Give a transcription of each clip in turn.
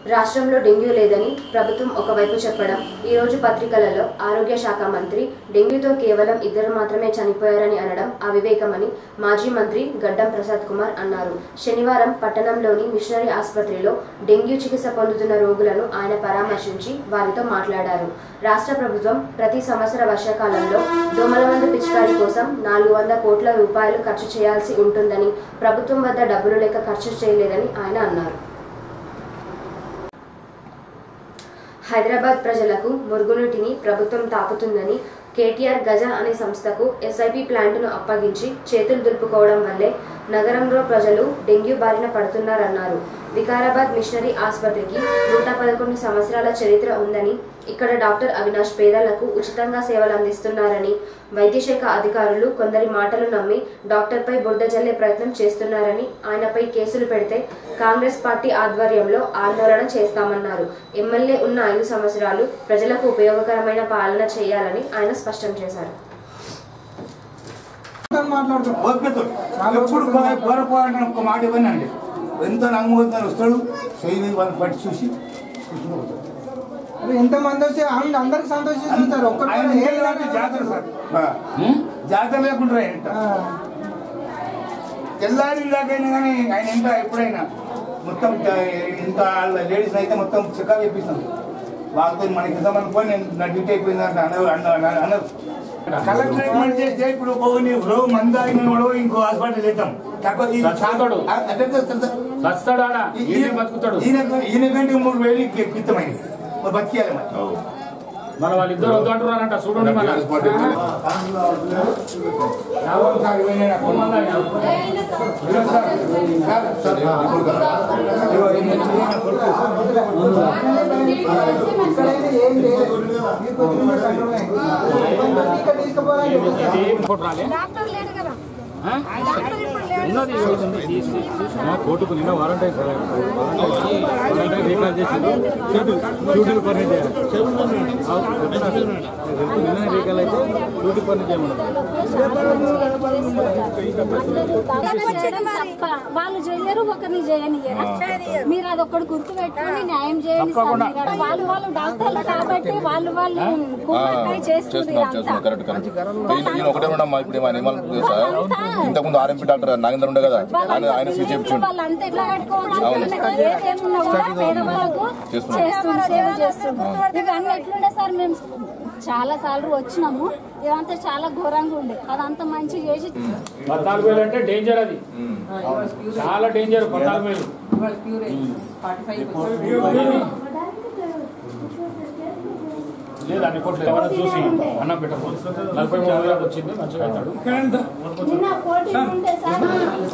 రాష్ట్రంలో డెంగ్యూ లేదని ప్రభుత్వం ఒకవైపు చెప్పడం ఈ రోజు పత్రికలలో ఆరోగ్య శాఖ మంత్రి డెంగ్యూతో కేవలం ఇద్దరు మాత్రమే చనిపోయారని అనడం అవివేకమని మాజీ మంత్రి గడ్డం ప్రసాద్ కుమార్ అన్నారు శనివారం పట్టణంలోని మిషనరీ ఆసుపత్రిలో డెంగ్యూ చికిత్స పొందుతున్న రోగులను ఆయన పరామర్శించి వారితో మాట్లాడారు రాష్ట్ర ప్రభుత్వం ప్రతి సంవత్సర వర్షాకాలంలో దోమల మందు పిచికారీ కోసం నాలుగు వందల కోట్ల రూపాయలు ఖర్చు చేయాల్సి ఉంటుందని ప్రభుత్వం వద్ద డబ్బులు లేక ఖర్చు చేయలేదని ఆయన అన్నారు హైదరాబాద్ ప్రజలకు మురుగునీటిని ప్రభుత్వం తాపుతుందని కేటీఆర్ గజ అనే సంస్థకు ఎస్ఐపి ప్లాంట్ను అప్పగించి చేతులు దులుపుకోవడం వల్లే నగరంలో ప్రజలు డెంగ్యూ బారిన పడుతున్నారన్నారు వికారాబాద్ మిషనరీ ఆసుపత్రికి నూట పదకొండు సంవత్సరాల చరిత్ర ఉందని ఇక్కడ డాక్టర్ అవినాష్ పేదలకు ఉచితంగా సేవలు అందిస్తున్నారని వైద్యశాఖ అధికారులు కొందరి మాటలు నమ్మి డాక్టర్పై బురద జల్లే ప్రయత్నం చేస్తున్నారని ఆయనపై కేసులు పెడితే కాంగ్రెస్ పార్టీ ఆధ్వర్యంలో ఆందోళన చేస్తామన్నారు ఎమ్మెల్యే ఉన్న ఐదు సంవత్సరాలు ప్రజలకు ఉపయోగకరమైన పాలన చేయాలని ఆయన స్పష్టం చేశారు మాట్లాడుతాం ఓపికతో ఎప్పుడు పొరపాటు ఒక్క మాట ఇవ్వనండి ఎంత నమ్మకం వస్తాడు శైలి వాళ్ళని పట్టి చూసి చూసుకుంటూ పోతాడు. అరే ఎంత మంది వస్తే ఆమె అందరికి సంతోషిస్తారు ఒక్కరు ఆయన ఏం ఏం లేదంటే జాతర సార్ ఆ. జాతర లేకుండా ఏంట ఆ, తెల్లారి దాకైనా కానీ ఆయన ఎంత ఎప్పుడైనా మొత్తం జ- ఇంత లేడీస్ అయితే మొత్తం చెకప్ చేపిస్తాం వాళ్ళతో మనకి ఎంత మంది పోయి నేను నా డ్యూటీ అయిపోయిందంటే అన్నారు అన్నారు అన్నారు కలెక్టర్ ట్రీట్మెంట్ చేస్తే ఇప్పుడు పోనీ రోజు మంది ఆయన కూడా ఇంకో హాస్పిటల్ చేద్దాం తక్కువ ఇది చచ్చిపోతాడు. ఆ, అట్లా చేస్తాడు సార్. చస్తాడు ఆడ ఈ- ఈయనే బతుకుతాడు ఈయన- ఈయన కంటే మూడు వేలు కిత్తమైంది మరి బతికేయాలి మరి మన వాళ్ళిద్దరు వద్దు అంటున్నారంట చూడండి మన రావాలి సార్, ఇవన్నీ నాకు ఇదిగో సార్, సార్, సార్, ఇదిగో ఈయన చిన్న కొడుకు. ఇక్కడైతే ఏం లేదు మీకు వచ్చిన కంట్రోల్ అయ్యింది. ఇక్కడ తీసుకుపోవాలని చెప్పేసి ఇది ఇంకోటి రాలే డాక్టర్ లేడు కదా ఆ? డాక్టర్ ఇప్పుడు లేడు ఉన్నది ఇది ఉంది. తీసి- తీసి- కోర్టుకు నిన్న వారంటీ వారంటీ రీకాల్ చేసిండు డ్యూటీ డ్యూటీలు పని చేయాలి నిన్న రీకాల్ అయితే డ్యూటీ పని చేయమన్నారు తప్ప. వాళ్ళు చేయరు ఒకరిని చేయనియరు మీరు అది ఒక్కటి గుర్తు పెట్టుకొని న్యాయం చేయండి సార్. తప్పకుండా. మీరు వాళ్ళు వాళ్ళు డాక్టర్లు కాబట్టి వాళ్ళు వాళ్ళు కుమ్మక్కై చేస్తుంది చేస్తున్నాం చేస్తున్నాం కరెక్ట్ కరెక్ట్ ఈయన- ఈయన ఒకటే ఉండమ్మా ఇప్పుడు ఏమైనా ఏమన్నా తెలుసా ఇంతకుముందు ఆర్ఎంపీ డాక్టర్ నాగేంద్ర ఉండే కదా ఆయన ఆయన స్విచ్ చేయించండి వాళ్ళు అంతా ఎట్లా కట్టుకోవచ్చు వాళ్ళకి ఏదేమున్నా కూడా పేదవాళ్ళకు చేస్తున్నాం. చేస్తుంది సేవ చేస్తుంది ఇవన్నీ ఎట్లుండే సార్ మేము చాలా సార్లు వచ్చినాము ఇదంతా చాలా ఘోరంగా ఉండే అదంతా మంచి చేసి పద్నాలుగు వేలు అంటే డేంజర్ అది చాలా డేంజర్ పద్నాలుగు వేలు లేదు అన్ని కోట్లు ఎవరైనా చూసి అన్నం పెట్టము నలభై మూడు వేలకు వచ్చింది మంచిగా అవుతాడు నిన్న పోటీ ఉండే సార్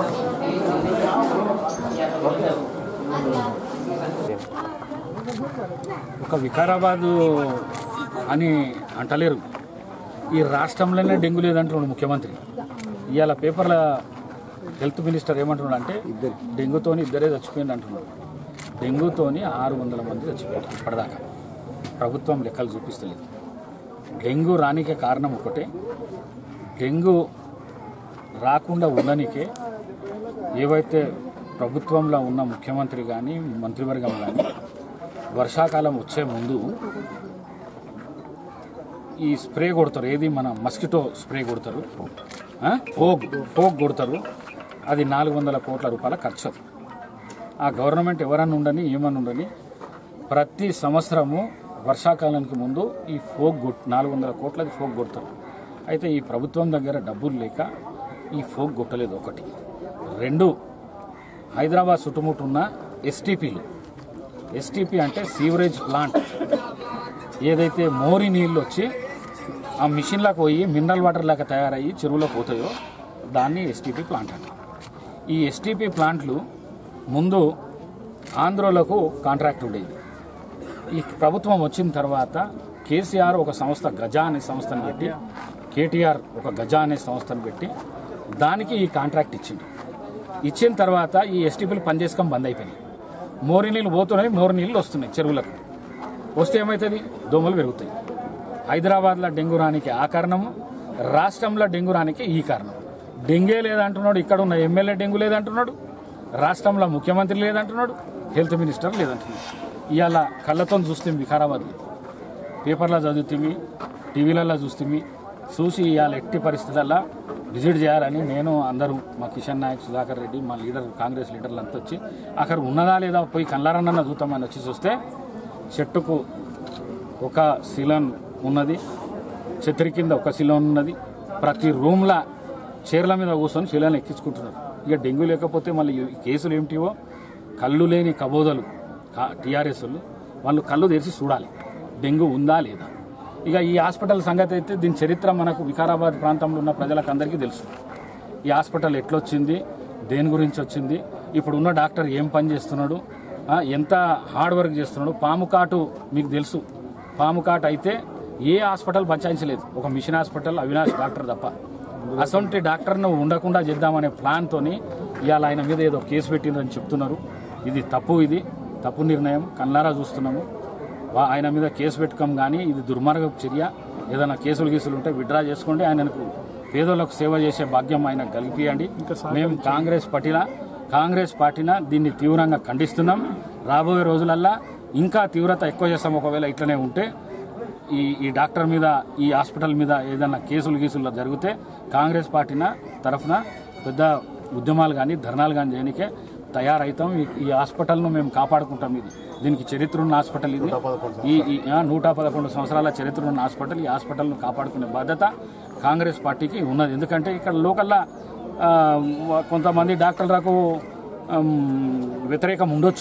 ఒక వికారాబాదు అని అంటలేరు ఈ రాష్ట్రంలోనే డెంగ్యూ లేదంటున్నాడు ముఖ్యమంత్రి ఇవాళ పేపర్ల హెల్త్ మినిస్టర్ ఏమంటున్నాడు అంటే డెంగ్యూతోని ఇద్దరే చచ్చిపోయింది అంటున్నాడు డెంగ్యూతోని ఆరు వందల మంది చచ్చిపోయారు ఇప్పటిదాకా ప్రభుత్వం లెక్కలు చూపిస్తలేదు డెంగ్యూ రానికే కారణం ఒకటే డెంగ్యూ రాకుండా ఉండనికే ఏవైతే ప్రభుత్వంలో ఉన్న ముఖ్యమంత్రి కానీ మంత్రివర్గం కానీ వర్షాకాలం వచ్చే ముందు ఈ స్ప్రే కొడతారు ఏది మన మస్కిటో స్ప్రే కొడతారు ఆ? ఫోగ్ ఫోగ్ కొడతారు అది నాలుగు వందల కోట్ల రూపాయల ఖర్చు అది ఆ గవర్నమెంట్ ఎవరన్నా ఉండని ఏమన్నా ఉండని ప్రతి సంవత్సరము వర్షాకాలానికి ముందు ఈ ఫోగ్ కొట్ నాలుగు వందల కోట్లది ఫోగ్ కొడతారు అయితే ఈ ప్రభుత్వం దగ్గర డబ్బులు లేక ఈ ఫోగ్ కొట్టలేదు ఒకటి రెండు హైదరాబాద్ చుట్టుముట్టున్న ఎస్టీపీలు ఎస్టీపీ అంటే సీవరేజ్ ప్లాంట్ ఏదైతే మోరి నీళ్ళు వచ్చి ఆ మిషన్లకు పోయి మినరల్ వాటర్ లాగా తయారయ్యి చెరువులో పోతాయో దాన్ని ఎస్టీపీ ప్లాంట్ అంట ఈ ఎస్టీపీ ప్లాంట్లు ముందు ఆంధ్రోలకు కాంట్రాక్ట్ ఉండేది ఈ ప్రభుత్వం వచ్చిన తర్వాత కేసీఆర్ ఒక సంస్థ గజా అనే సంస్థను పెట్టి కేటీఆర్ ఒక గజా అనే సంస్థను పెట్టి దానికి ఈ కాంట్రాక్ట్ ఇచ్చిండు ఇచ్చిన తర్వాత ఈ ఎస్టీపీలు పనిచేసుకోవడం బంద్ అయిపోయినాయి మోరి నీళ్ళు పోతున్నాయి మోరి నీళ్ళు వస్తున్నాయి చెరువులకు వస్తే ఏమవుతుంది దోమలు పెరుగుతాయి హైదరాబాద్లో డెంగ్యూ రానికి ఆ కారణము రాష్ట్రంలో డెంగ్యూ రానికి ఈ కారణం డెంగ్యూ లేదంటున్నాడు ఇక్కడ ఉన్న ఎమ్మెల్యే డెంగ్యూ లేదంటున్నాడు రాష్ట్రంలో ముఖ్యమంత్రి లేదంటున్నాడు హెల్త్ మినిస్టర్ లేదంటున్నాడు ఇవాళ కళ్ళతో చూస్తే వికారాబాద్ పేపర్లో చదువుతుంది టీవీలలో చూస్తుంది చూసి ఇవాళ ఎట్టి పరిస్థితుల్లో విజిట్ చేయాలని నేను అందరూ మా కిషన్ నాయక్ సుధాకర్ రెడ్డి మా లీడర్ కాంగ్రెస్ లీడర్లు అంతా వచ్చి అక్కడ ఉన్నదా లేదా పోయి కళ్ళారన్న చూద్దామని వచ్చి చూస్తే చెట్టుకు ఒక శిలన్ ఉన్నది ఛత్రి కింద ఒక శిలన్ ఉన్నది ప్రతి రూమ్లా చీరల మీద కూర్చొని శిలను ఎక్కించుకుంటున్నారు ఇక డెంగ్యూ లేకపోతే మళ్ళీ ఈ కేసులు ఏమిటివో కళ్ళు లేని కబోదలు టీఆర్ఎస్ వాళ్ళు కళ్ళు తెరిచి చూడాలి డెంగ్యూ ఉందా లేదా ఇక ఈ హాస్పిటల్ సంగతి అయితే దీని చరిత్ర మనకు వికారాబాద్ ప్రాంతంలో ఉన్న ప్రజలకు అందరికీ తెలుసు ఈ హాస్పిటల్ ఎట్లొచ్చింది దేని గురించి వచ్చింది ఇప్పుడు ఉన్న డాక్టర్ ఏం పని చేస్తున్నాడు ఆ, ఎంత హార్డ్ వర్క్ చేస్తున్నాడు పాము కాటు మీకు తెలుసు పాము కాటు అయితే ఏ హాస్పిటల్ బచాయించలేదు ఒక మిషన్ హాస్పిటల్ అవినాష్ డాక్టర్ తప్ప అసొంటి డాక్టర్ను ఉండకుండా చేద్దామనే ప్లాన్తోని ఇవాళ ఆయన మీద ఏదో కేసు పెట్టిందని చెప్తున్నారు ఇది తప్పు ఇది తప్పు నిర్ణయం కన్నారా చూస్తున్నాము వా- ఆయన మీద కేసు పెట్టుకోం కానీ ఇది దుర్మార్గ చర్య ఏదైనా కేసులు గీసులు ఉంటే విడ్రా చేసుకోండి ఆయనకు పేదలకు సేవ చేసే భాగ్యం ఆయన కలిపియండి మేము కాంగ్రెస్ పార్టీలా కాంగ్రెస్ పార్టీన దీన్ని తీవ్రంగా ఖండిస్తున్నాం రాబోయే రోజులల్లా ఇంకా తీవ్రత ఎక్కువ చేస్తాం ఒకవేళ ఇట్లనే ఉంటే ఈ ఈ డాక్టర్ మీద ఈ హాస్పిటల్ మీద ఏదైనా కేసులు గీసులు జరిగితే కాంగ్రెస్ పార్టీన తరఫున పెద్ద ఉద్యమాలు కానీ ధర్నాలు కానీ చేయడానికే తయారవుతాం ఈ- ఈ హాస్పిటల్ను మేము కాపాడుకుంటాం ఇది దీనికి చరిత్ర ఉన్న హాస్పిటల్ ఇది ఈ ఈ ఆ, నూట పదకొండు సంవత్సరాల చరిత్ర ఉన్న హాస్పిటల్ ఈ హాస్పిటల్ను కాపాడుకునే బాధ్యత కాంగ్రెస్ పార్టీకి ఉన్నది ఎందుకంటే ఇక్కడ లోకల్లా ఆ, కొంతమంది డాక్టర్లకు ఆమ్, వ్యతిరేకం ఉండొచ్చు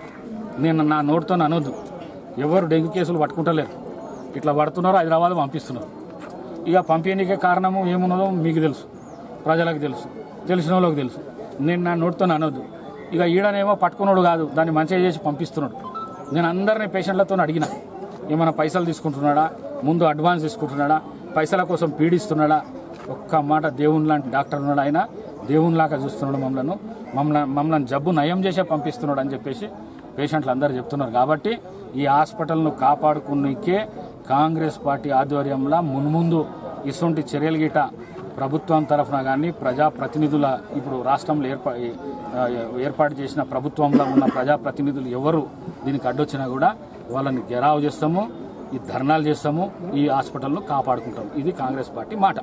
నేను నా నోటితో అనొద్దు ఎవరు డెంగ్యూ కేసులు పట్టుకుంటలేరు ఇట్లా పడుతున్నారు హైదరాబాద్ పంపిస్తున్నారు ఇక పంపించే కారణము ఏమున్నదో మీకు తెలుసు ప్రజలకు తెలుసు తెలిసిన వాళ్ళకి తెలుసు నేను నా నోటితో అనొద్దు ఇక ఈడనేమో పట్టుకున్నాడు కాదు దాన్ని మంచిగా చేసి పంపిస్తున్నాడు నేను అందరిని పేషెంట్లతో అడిగిన ఏమైనా పైసలు తీసుకుంటున్నాడా ముందు అడ్వాన్స్ తీసుకుంటున్నాడా పైసల కోసం పీడిస్తున్నాడా ఒక్క మాట దేవుని లాంటి డాక్టర్ ఉన్నాడు ఆయన దేవునిలాగా చూస్తున్నాడు మమ్మల్ని మమ్మల్ని మమ్మల్ని జబ్బు నయం చేసే పంపిస్తున్నాడు అని చెప్పేసి పేషెంట్లు అందరూ చెప్తున్నారు కాబట్టి ఈ హాస్పిటల్ను కాపాడుకునికే కాంగ్రెస్ పార్టీ ఆధ్వర్యంలో మున్ముందు ఇటువంటి చర్యలు గిట ప్రభుత్వం తరఫున కానీ ప్రజాప్రతినిధుల ఇప్పుడు రాష్ట్రంలో ఏర్పా ఆ, ఏర్పాటు చేసిన ప్రభుత్వంలో ఉన్న ప్రజాప్రతినిధులు ఎవరు దీనికి అడ్డొచ్చినా కూడా వాళ్ళని గెరావ్ చేస్తాము ఈ ధర్నాలు చేస్తాము ఈ హాస్పిటల్ను కాపాడుకుంటాం ఇది కాంగ్రెస్ పార్టీ మాట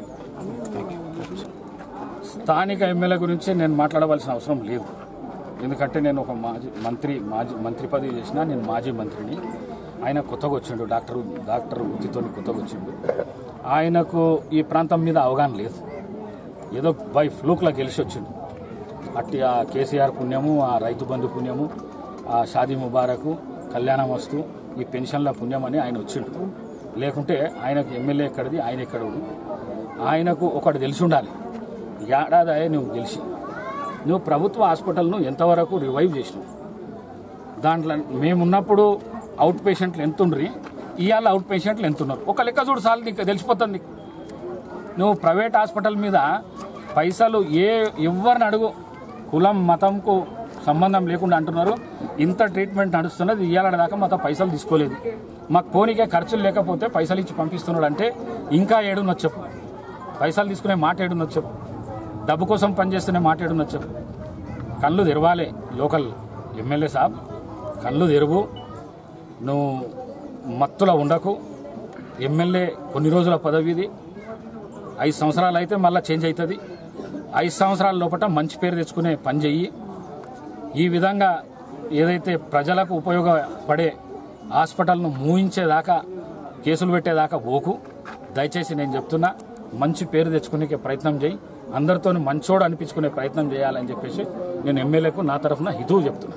స్థానిక ఎమ్మెల్యే గురించి నేను మాట్లాడవలసిన అవసరం లేదు ఎందుకంటే నేను ఒక మాజీ మంత్రి మాజీ మంత్రి పదవి చేసిన నేను మాజీ మంత్రిని ఆయన కొత్తగా వచ్చిండు డాక్టర్ డాక్టర్ వృత్తితో కొత్తగా వచ్చిండు ఆయనకు ఈ ప్రాంతం మీద అవగాహన లేదు ఏదో బై ఫ్లూక్లా గెలిచి వచ్చిండు అట్టి ఆ కేసీఆర్ పుణ్యము ఆ రైతు బంధు పుణ్యము ఆ షాదీ ముబారకు కళ్యాణం వస్తు ఈ పెన్షన్ల పుణ్యం అని ఆయన వచ్చిండు లేకుంటే ఆయనకు ఎమ్మెల్యే ఎక్కడిది ఆయన ఎక్కడోడు ఆయనకు ఒకటి తెలిసి ఉండాలి ఏడాది అయ్యే నువ్వు గెలిచి నువ్వు ప్రభుత్వ హాస్పిటల్ను ఎంతవరకు రివైవ్ చేసినావు దాంట్లో మేమున్నప్పుడు అవుట్ పేషెంట్లు ఎంత ఉండ్రి ఇవాళ అవుట్ పేషెంట్లు ఎంత ఉన్నారు ఒక లెక్క చూడు సార్లు నీకు తెలిసిపోతుంది నీకు. నువ్వు ప్రైవేట్ హాస్పిటల్ మీద పైసలు ఏ ఎవరిని అడుగు కులం మతంకు సంబంధం లేకుండా అంటున్నారు ఇంత ట్రీట్మెంట్ నడుస్తున్నది ఇవాళ దాకా మాతో పైసలు తీసుకోలేదు మాకు పోనీకే ఖర్చులు లేకపోతే పైసలు ఇచ్చి పంపిస్తున్నాడు అంటే ఇంకా ఏడున్నొచ్చు చెప్పు పైసలు తీసుకునే మాట ఏడున్నొచ్చు చెప్పు డబ్బు కోసం పనిచేస్తున్న మాట ఏడున్నొచ్చు చెప్పు కళ్ళు తెరవాలి లోకల్ ఎమ్మెల్యే సాబ్ కళ్ళు తెరువు నువ్వు మత్తులో ఉండకు ఎమ్మెల్యే కొన్ని రోజుల పదవిది ఐదు సంవత్సరాలు అయితే మళ్ళీ చేంజ్ అవుతుంది ఐదు సంవత్సరాల లోపల మంచి పేరు తెచ్చుకునే పని చెయ్యి ఈ విధంగా ఏదైతే ప్రజలకు ఉపయోగపడే హాస్పిటల్ను మూయించేదాకా కేసులు పెట్టేదాకా పోకు దయచేసి నేను చెప్తున్నా మంచి పేరు తెచ్చుకునే ప్రయత్నం చేయి అందరితో మంచోడు అనిపించుకునే ప్రయత్నం చేయాలని చెప్పేసి నేను ఎమ్మెల్యేకు నా తరఫున హితువు చెప్తున్నా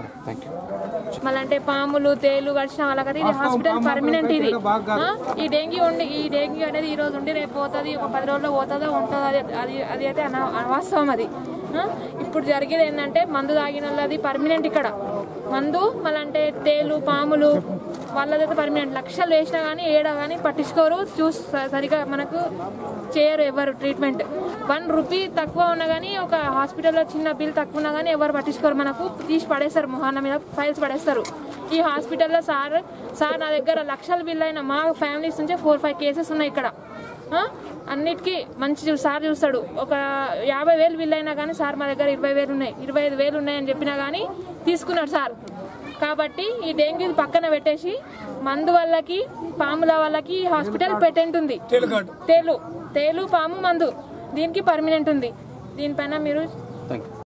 మళ్ళీ అంటే పాములు తేలు కడిచిన వాళ్ళకైతే ఇది హాస్పిటల్ పర్మనెంట్ ఇది ఆ? ఈ డెంగ్యూ ఉండి ఈ డెంగ్యూ అనేది ఈ రోజు ఉండి రేపు పోతుంది ఒక పది రోజుల్లో పోతుందో ఉంటుందో అది అది అది అయితే అన- అవాస్తవం అది ఆ? ఇప్పుడు జరిగేది ఏంటంటే మందు తాగిన వాళ్ళది పర్మనెంట్ ఇక్కడ మందు మళ్ళీ అంటే తేలు పాములు వాళ్ళదైతే పర్మనెంట్ లక్షలు వేసినా కానీ ఏడా కానీ పట్టించుకోరు చూసి స- సరిగా మనకు చేయరు ఎవరు ట్రీట్మెంట్ వన్ రూపీ తక్కువ ఉన్నా కానీ ఒక హాస్పిటల్లో చిన్న బిల్ తక్కువ ఉన్నా కానీ ఎవరు పట్టించుకోరు మనకు తీసి పడేస్తారు మొహాన మీద ఫైల్స్ పడేస్తారు ఈ హాస్పిటల్లో సార్ సార్ నా దగ్గర లక్షల బిల్ అయిన మా ఫ్యామిలీస్ నుంచే ఫోర్ ఫైవ్ కేసెస్ ఉన్నాయి ఇక్కడ ఆ? అన్నిటికీ మంచి చూ- సార్ చూస్తాడు ఒక యాభై వేలు బిల్ అయినా కానీ సార్ మా దగ్గర ఇరవై వేలు ఉన్నాయి ఇరవై ఐదు వేలు ఉన్నాయని చెప్పినా కానీ తీసుకున్నాడు సార్ కాబట్టి ఈ డెంగ్యూ పక్కన పెట్టేసి మందు వాళ్ళకి పాముల వాళ్ళకి హాస్పిటల్ పేటెంట్ ఉంది తేలు తేలు పాము మందు దీనికి పర్మనెంట్ ఉంది దీనిపైన మీరు